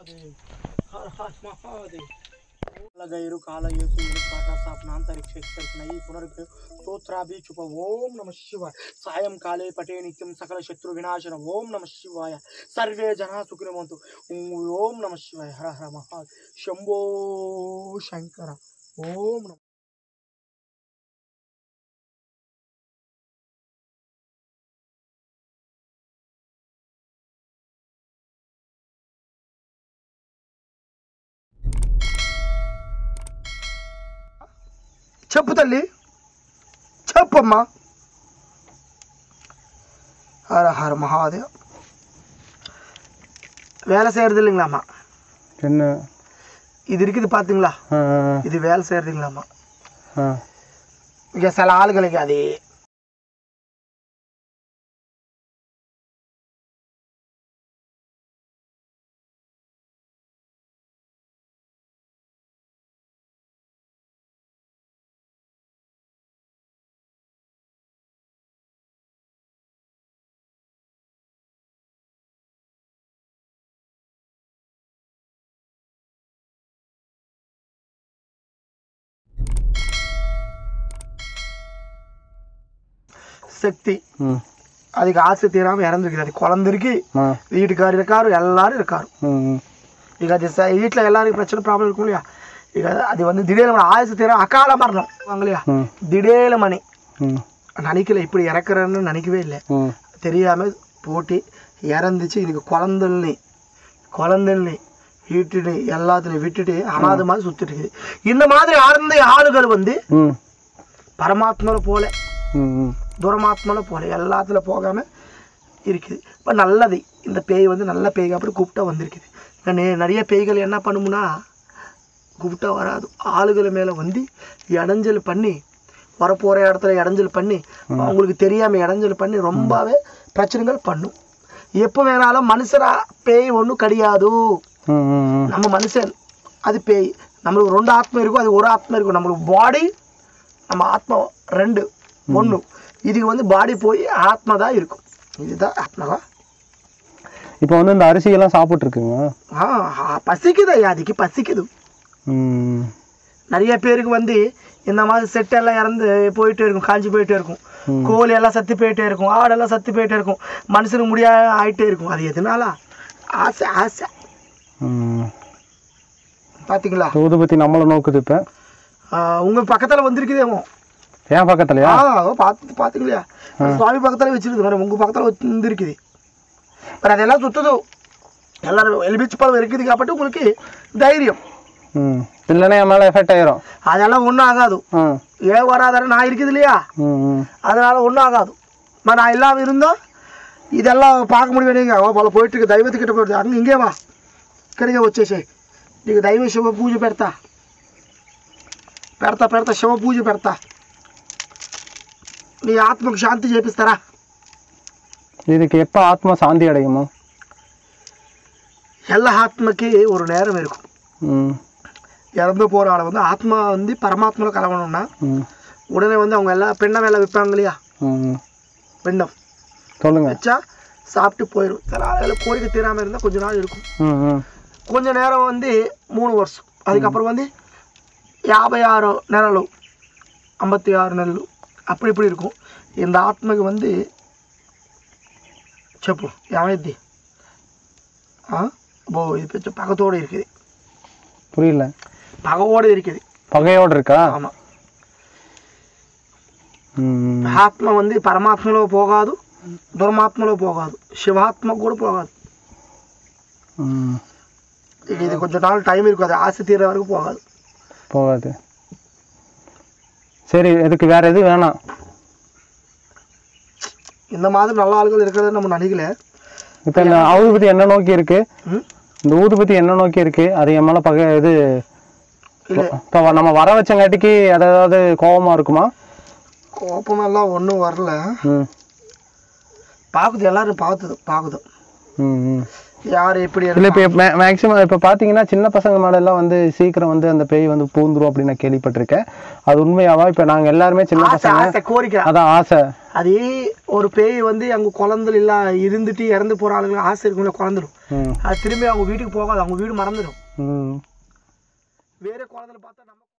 महादेव हर हर महादेव लगैरु कालयेसु युक्ताका सापनान्तरिक्षेक्षर्षणैः पुनर्भ्य स्तोत्राभिचुप ॐ नमः शिवाय सायंकाले पटे नित्यं सकलशत्रुविनाशन ॐ नमः शिवाय सर्वे जनाः सुखिनो भवन्तु ॐ नमः शिवाय हर हर महादेव शम्भो शङ्कर ॐ नमः చెప్పు తల్లి చెప్పమ్మా ஹர ஹர மகாதேவ் வேலை செய்கிறது இல்லைங்களாம்மா என்ன இது இருக்குது பார்த்தீங்களா ஆ, இது வேலை செய்கிறதுங்களாம்மா ஆ. இங்கே சில ஆளுகளுக்கு அது சக்தி ம் அதுக்கு ஆசை தீராமல் இறந்துருக்குது அது குழந்தை இருக்கு ஆ வீட்டுக்காரர் இருக்காரு எல்லாரும் இருக்காரு ம் ம் ಈಗ ಅದು ಸ வீட்டில் எல்லாருக்கும் பிரச்சனை ப்ராப்ளம் இருக்கும் இல்லையா ಈಗ அது வந்து திடீர்னு ஆயுசு தீர அகால மரணம் வாங்க இல்லையா ம் திடீர்னு மணி ம் நினைக்கல இப்படி இறக்குறேன்னு நினைக்கவே இல்லை ம் தெரியாமல் போட்டு இறந்துச்சு இதுக்கு குழந்தைன்னு குழந்தைன்னு வீட்டுட்டு எல்லாத்துலையும் விட்டுட்டு அனாதை மாதிரி சுற்றிட்டு இருக்குது இந்த மாதிரி ஆழ்ந்த ஆளுகள் வந்து ம் பரமாத்மாவில் போல ம் ம் துரமாத்மாவில் போல எல்லாத்துல போகாமல் இருக்குது இப்போ நல்லது இந்த பேய் வந்து நல்ல பேய் அப்படி கூப்பிட்டா வந்திருக்குது இப்ப நெ- நிறைய பேய்கள் என்ன பண்ணுமுன்னா கூப்பிட்டா வராது ஆளுகளை மேலே வந்து இடைஞ்சல் பண்ணி வரப்போகிற இடத்துல இடைஞ்சல் பண்ணி அவங்களுக்கு தெரியாமல் இடைஞ்சல் பண்ணி ரொம்பவே பிரச்சனைகள் பண்ணும் எப்போ வேணாலும் மனுஷரா பேய் ஒன்றும் கிடையாது ம் ம் ம் நம்ம மனுஷன் அது பேய் நம்மளுக்கு ரெண்டு ஆத்மா இருக்கும் அது ஒரு ஆத்மா இருக்கும் நம்மளுக்கு பாடி நம்ம ஆத்மா ரெண்டு ஒன்று இதுக்கு வந்து பாடி போய் ஆத்மா தான் இருக்கும் இதுதான் ஆத்மாவா இப்போ வந்து இந்த அரிசியெல்லாம் சாப்பிட்ருக்குங்க ஆ ஆ, பசிக்குது ஐயா அதுக்கு பசிக்குது ம் நிறைய பேருக்கு வந்து இந்த மாதிரி செட்டெல்லாம் இறந்து போயிட்டே இருக்கும் காஞ்சி போயிட்டே இருக்கும் கோழி எல்லாம் சத்து போயிட்டே இருக்கும் ஆடெல்லாம் சத்து போயிட்டே இருக்கும் மனுஷனுக்கு முடியாத ஆயிட்டே இருக்கும் அது எதனால ஆசை ஆசை ம் பார்த்தீங்களா ஊதுபத்தி நம்மளை நோக்குது இப்போ உங்கள் பக்கத்தில் வந்திருக்குதேமோ ஏன் பக்கத்துலையா ஆ பார்த்து பார்த்துக்கலையா சுவாமி பக்கத்தில் வச்சிருக்குது வேறு உங்கள் பக்கத்தில் வந்துருக்குது வேறு அதெல்லாம் சுற்றுது எல்லாரும் எலுமிச்சு பழம் இருக்குது காப்பட்டு உங்களுக்கு தைரியம் ம் இல்லைன்னா என் மேலே எஃபெக்ட் ஆயிரும் அதெல்லாம் ஒன்றும் ஆகாது ஆ ஏன் வராதார நான் இருக்குது இல்லையா ம் ம் அதனால் ஒன்றும் ஆகாது మరి நான் இல்லாமல் இருந்தோம் இதெல்லாம் பார்க்க முடியும் நீங்கள் ఓ వాళ్ళు పోయిట్టు దైవతికిட்ட పోయి అంగ ఇంకే వా ఇక్కడికే వచ్చేసాయి నీకు దైవ శివ పూజ పెడతా పెడతా పెడతా శివ పూజ పెడతా నీ ఆత్మకు శాంతి చేపిస్తారా இதுக்கு எப்போ ஆத்மா சாந்தி அடையுமோ எல்லா ஆத்மக்கு ஒரு நேரம் இருக்கும் ம் இறந்து போகிற ஆளை வந்து ஆத்மா வந்து பரமாத்மாவில் கலவணும்னா ம் உடனே வந்து அவங்க எல்லாம் பெண்ணை வேலை விற்பாங்க இல்லையா ம் பெண்ணம் சொல்லுங்க வச்சா சாப்பிட்டு போயிடும் சில ஆளுகள் கோரிக்கை தீராமல் இருந்தால் கொஞ்ச நாள் இருக்கும் ம் ம் కొంచెం నేరం ఉంది మూడు వర్షం அதுக்கப்புறம் வந்து యాభై ఆరు నెలలు ஐம்பத்தி ஆறு నెలలు அப்படி இப்படி இருக்கும் இந்த ஆத்மக்கு வந்து చెప్పు ఏమైద్ది ఆ? బో ఇది పెద్ద పగతోడు இருக்குது புரியல పగவோடு இருக்குது பகையோடு இருக்கா ஆமாம் ம் ఆత్మ வந்து పరమాత్మలో పోగాదు దుర్మాత్మలో పోగాదు శివాత్మకు కూడా పోగాదు ம் ఇది కొంచెం నాள் టైం இருக்கும் அது ஆசை தீர வரைக்கும் போகாது போகாது சரி இதுக்கு வேற எதுவும் வேணாம் இந்த மாதிரி நல்ல ஆளுகள் இருக்கிறத நம்ம நினைக்கல இப்போ இந்த ஊதுபத்தி என்ன நோக்கி இருக்கு ம்? இந்த ஊதுபத்தி என்ன நோக்கி இருக்கு அது என் மேல பகை இது இல்லை இப்போ நம்ம வர வச்சங்காட்டிக்கு அதாவது கோபமா இருக்குமா கோபமெல்லாம் ஒன்றும் வரல ம் பார்க்குது எல்லாரும் பார்த்துது பார்க்குது ம் ம் யார் எப்படி இல்லை இப்போ மேக்ஸிமம் இப்போ பார்த்தீங்கன்னா சின்ன பசங்க மேலெல்லாம் வந்து சீக்கிரம் வந்து அந்த பேய் வந்து பூந்துரும் அப்படின்னு நான் கேள்விப்பட்டிருக்கேன் அது உண்மையாவா இப்போ நாங்கள் எல்லாருமே சின்ன ஆசை பசங்க ஆசை கோரிக்கை அதான் ஆசை அதே ஒரு பேய் வந்து அவங்க குழந்தை இல்லா இருந்துட்டு இறந்து போகிற ஆளுங்களுக்கு ஆசை இருக்கும்ல குழந்துடும் ம் அது திரும்பி அவங்க வீட்டுக்கு போகாது அவங்க வீடு மறந்துடும் ம் வேற குழந்தைல பார்த்தா நம்ம